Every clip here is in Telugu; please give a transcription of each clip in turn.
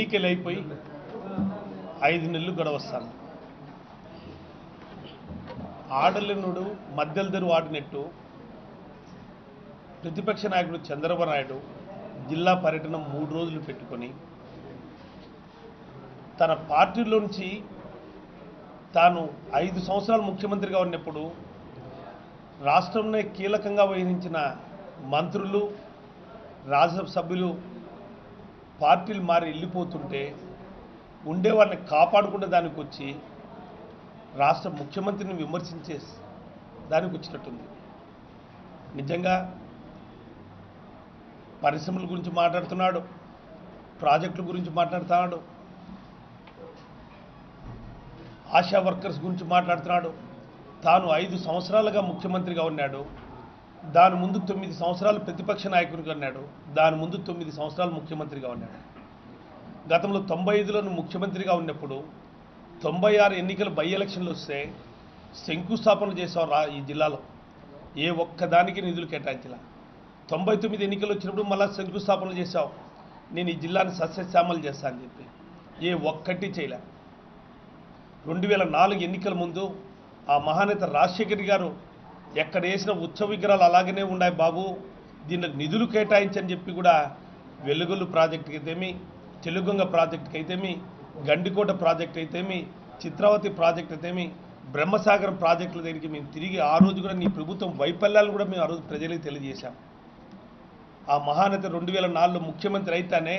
ఎన్నికలు అయిపోయి ఐదు నెలలు గడవస్తాను ఆడలేనుడు మద్దెలదరు ఆడినట్టు ప్రతిపక్ష నాయకుడు చంద్రబాబు నాయుడు జిల్లా పర్యటన మూడు రోజులు పెట్టుకొని తన పార్టీలోంచి తాను ఐదు సంవత్సరాలు ముఖ్యమంత్రిగా ఉన్నప్పుడు రాష్ట్రంలో కీలకంగా వహించిన మంత్రులు రాజ్యసభ సభ్యులు పార్టీలు మారి వెళ్ళిపోతుంటే ఉండేవారిని కాపాడుకునే దానికి వచ్చి రాష్ట్ర ముఖ్యమంత్రిని విమర్శించే దానికి వచ్చినట్టుంది నిజంగా పరిశ్రమల గురించి మాట్లాడుతున్నాడు ప్రాజెక్టుల గురించి మాట్లాడుతున్నాడు ఆశా వర్కర్స్ గురించి మాట్లాడుతున్నాడు తాను ఐదు సంవత్సరాలుగా ముఖ్యమంత్రిగా ఉన్నాడు దాని ముందు తొమ్మిది సంవత్సరాలు ప్రతిపక్ష నాయకుడిగా ఉన్నాడు దాని ముందు తొమ్మిది సంవత్సరాలు ముఖ్యమంత్రిగా ఉన్నాడు గతంలో తొంభై ఐదులో నువ్వు ముఖ్యమంత్రిగా ఉన్నప్పుడు తొంభై ఆరు ఎన్నికలు బై ఎలక్షన్లు వస్తే శంకుస్థాపన చేసావు రా ఈ జిల్లాలో ఏ ఒక్కదానికి నిధులు కేటాయించలా తొంభై తొమ్మిది ఎన్నికలు వచ్చినప్పుడు మళ్ళీ శంకుస్థాపన చేశావు నేను ఈ జిల్లాని సస్యశ్యామలు చేస్తా అని చెప్పి ఏ ఒక్కటి చేయలే రెండు వేల నాలుగు ఎన్నికల ముందు ఆ మహానేత రాజశేఖర్ గారు ఎక్కడ వేసిన ఉత్సవ విగ్రహాలు అలాగనే ఉన్నాయి బాబు దీనికి నిధులు కేటాయించని చెప్పి కూడా వెలుగులు ప్రాజెక్టుకి అయితేమి తెలుగొంగ ప్రాజెక్టుకి అయితేమి గండికోట ప్రాజెక్ట్ అయితేమి చిత్రావతి ప్రాజెక్ట్ అయితేమి బ్రహ్మసాగరం ప్రాజెక్టుల దగ్గరికి మేము తిరిగి ఆ రోజు కూడా నీ ప్రభుత్వం వైఫల్యాలు కూడా మేము ఆ రోజు ప్రజలకు తెలియజేశాం ఆ మహానేత రెండు వేల నాలుగులో ముఖ్యమంత్రి అయితేనే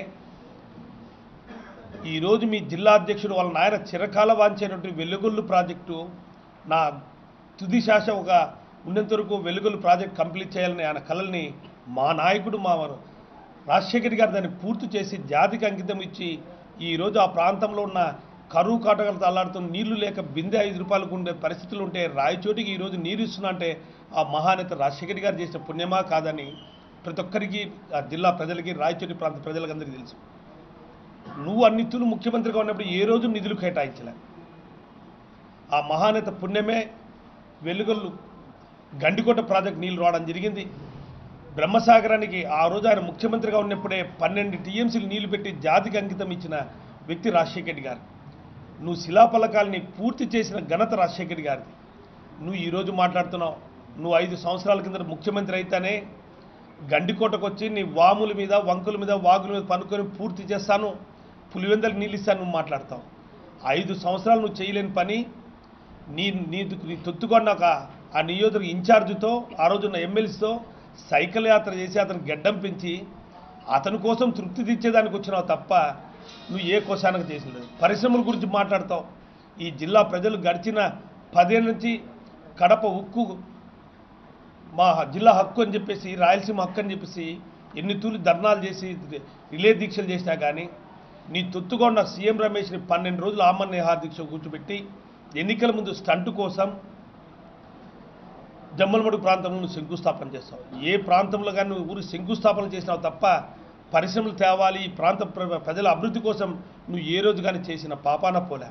ఈరోజు మీ జిల్లా అధ్యక్షుడు వాళ్ళ నాయన చిరకాల వాంచేటువంటి వెలుగుళ్ళు ప్రాజెక్టు నా తుది శాస ఒక ఉన్నంత వరకు వెలుగులు ప్రాజెక్ట్ కంప్లీట్ చేయాలని ఆయన కళల్ని మా నాయకుడు మా రాజశేఖర్ గారు దాన్ని పూర్తి చేసి జాతికి అంకితం ఇచ్చి ఈరోజు ఆ ప్రాంతంలో ఉన్న కరువు కాటకలతో అల్లాడుతున్న నీళ్లు లేక బిందె ఐదు రూపాయలకు ఉండే పరిస్థితులు ఉంటే రాయచోటికి ఈరోజు నీరు ఇస్తున్నా అంటే ఆ మహానేత రాజశేఖర్ గారు చేసిన పుణ్యమా కాదని ప్రతి ఒక్కరికి ఆ జిల్లా ప్రజలకి రాయచోటి ప్రాంత ప్రజలకు అందరికీ తెలుసు నువ్వు అన్నితులు ముఖ్యమంత్రిగా ఉన్నప్పుడు ఏ రోజు నిధులు కేటాయించలే ఆ మహానేత పుణ్యమే వెలుగొల్లు గండికోట ప్రాజెక్ట్ నీళ్లు రావడం జరిగింది బ్రహ్మసాగరానికి ఆ రోజు ఆయన ముఖ్యమంత్రిగా ఉన్నప్పుడే పన్నెండు టీఎంసీలు నీళ్లు పెట్టి జాతికి అంకితం ఇచ్చిన వ్యక్తి రాజశేఖర్ రెడ్డి గారు నువ్వు శిలాఫలకాల్ని పూర్తి చేసిన ఘనత రాజశేఖర్ రెడ్డి గారిది నువ్వు ఈరోజు మాట్లాడుతున్నావు నువ్వు ఐదు సంవత్సరాల కింద ముఖ్యమంత్రి అయితేనే గండికోటకు వచ్చి నీ వాముల మీద వంకుల మీద వాగుల మీద పనుకొని పూర్తి చేస్తాను పులివెందలకు నీళ్ళు ఇస్తాను నువ్వు మాట్లాడతావు ఐదు సంవత్సరాలు నువ్వు చేయలేని పని నీ నీ నీ తొత్తుకొన్న ఒక ఆ నియోజక ఇన్ఛార్జితో ఆ రోజున్న ఎమ్మెల్యేస్తో సైకిల్ యాత్ర చేసి అతను గెడ్డం పెంచి అతని కోసం తృప్తి తెచ్చేదానికి వచ్చినావు తప్ప నువ్వు ఏ కోశానికి చేసింది పరిశ్రమల గురించి మాట్లాడతావు ఈ జిల్లా ప్రజలు గడిచిన పదేళ్ళ నుంచి కడప ఉక్కు మా జిల్లా హక్కు అని చెప్పేసి రాయలసీమ హక్కు అని చెప్పేసి ఎన్ని తూలి ధర్నాలు చేసి రిలే దీక్షలు చేసినా కానీ నీ తొత్తుగా ఉన్న సీఎం రమేష్ని పన్నెండు రోజులు ఆమన్ నిహార్ దీక్ష కూర్చోబెట్టి ఎన్నికల ముందు స్టంట్ కోసం జమ్మలమడుగు ప్రాంతంలో నువ్వు శంకుస్థాపన చేస్తావు ఏ ప్రాంతంలో కానీ నువ్వు ఊరు శంకుస్థాపన చేసినావు తప్ప పరిశ్రమలు తేవాలి ఈ ప్రాంత ప్ర- ప్రజల అభివృద్ధి కోసం నువ్వు ఏ రోజు కానీ చేసిన పాపాన పోలే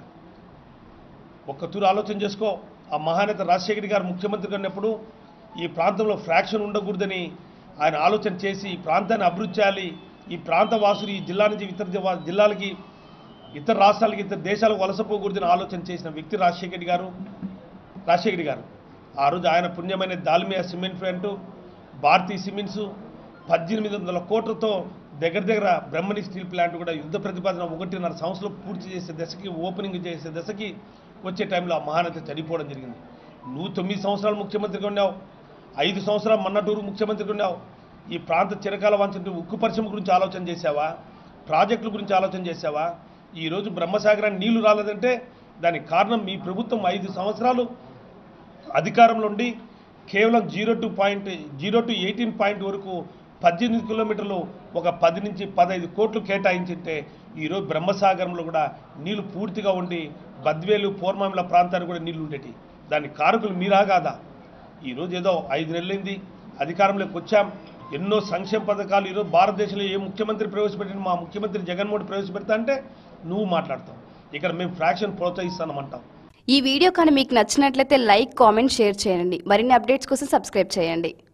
ఒక్క తూరు ఆలోచన చేసుకో ఆ మహానేత రాజశేఖర్ గారు ముఖ్యమంత్రిగా ఉన్నప్పుడు ఈ ప్రాంతంలో ఫ్రాక్షన్ ఉండకూడదని ఆయన ఆలోచన చేసి ఈ ప్రాంతాన్ని అభివృద్ధి చేయాలి ఈ ప్రాంత వాసులు ఈ జిల్లా నుంచి ఇతర జిల్లా- జిల్లాలకి ఇతర రాష్ట్రాలకి ఇతర దేశాలకు వలసపోకూడదని ఆలోచన చేసిన వ్యక్తి రాజశేఖర్ గారు రాజశేఖర్ గారు ఆ రోజు ఆయన పుణ్యమైన Dalmia cement plant Bharatiya cements పద్దెనిమిది వందల కోట్లతో దగ్గర దగ్గర బ్రహ్మణి స్టీల్ ప్లాంట్ కూడా యుద్ధ ప్రతిపాదన ఒకటిన్నర సంవత్సరం పూర్తి చేసే దశకి ఓపెనింగ్ చేసే దశకి వచ్చే టైంలో ఆ మహానేత చనిపోవడం జరిగింది నువ్వు తొమ్మిది సంవత్సరాలు ముఖ్యమంత్రిగా ఉన్నావు ఐదు సంవత్సరాలు మన్నటూరు ముఖ్యమంత్రిగా ఉన్నావు ఈ ప్రాంత చిరకాల వంచంటే ఉక్కు పరిశ్రమ గురించి ఆలోచన చేశావా ప్రాజెక్టుల గురించి ఆలోచన చేశావా ఈరోజు బ్రహ్మసాగరానికి నీళ్లు రాలేదంటే దానికి కారణం మీ ప్రభుత్వం ఐదు సంవత్సరాలు అధికారంలో ఉండి కేవలం zero two point zero two eighteen point వరకు పద్దెనిమిది కిలోమీటర్లు ఒక పది నుంచి పదహైదు కోట్లు కేటాయించింటే ఈరోజు బ్రహ్మసాగరంలో కూడా నీళ్లు పూర్తిగా ఉండి బద్వేలు పూర్మామిల ప్రాంతానికి కూడా నీళ్లు ఉండేటి దానికి కారకులు మీరా కాదా ఈరోజు ఏదో ఐదు నెలలైంది అధికారంలోకి వచ్చాం ఎన్నో సంక్షేమ పథకాలు ఈరోజు భారతదేశంలో ఏ ముఖ్యమంత్రి ప్రవేశపెట్టిన మా ముఖ్యమంత్రి జగన్మోహన్ ప్రవేశపెడతా అంటే నువ్వు మాట్లాడతావు ఇక్కడ మేము ఫ్రాక్షన్ ప్రోత్సహిస్తానమంటాం ఈ వీడియో కానీ మీకు నచ్చినట్లయితే లైక్ కామెంట్ షేర్ చేయండి మరిన్ని అప్డేట్స్ కోసం సబ్స్క్రైబ్ చేయండి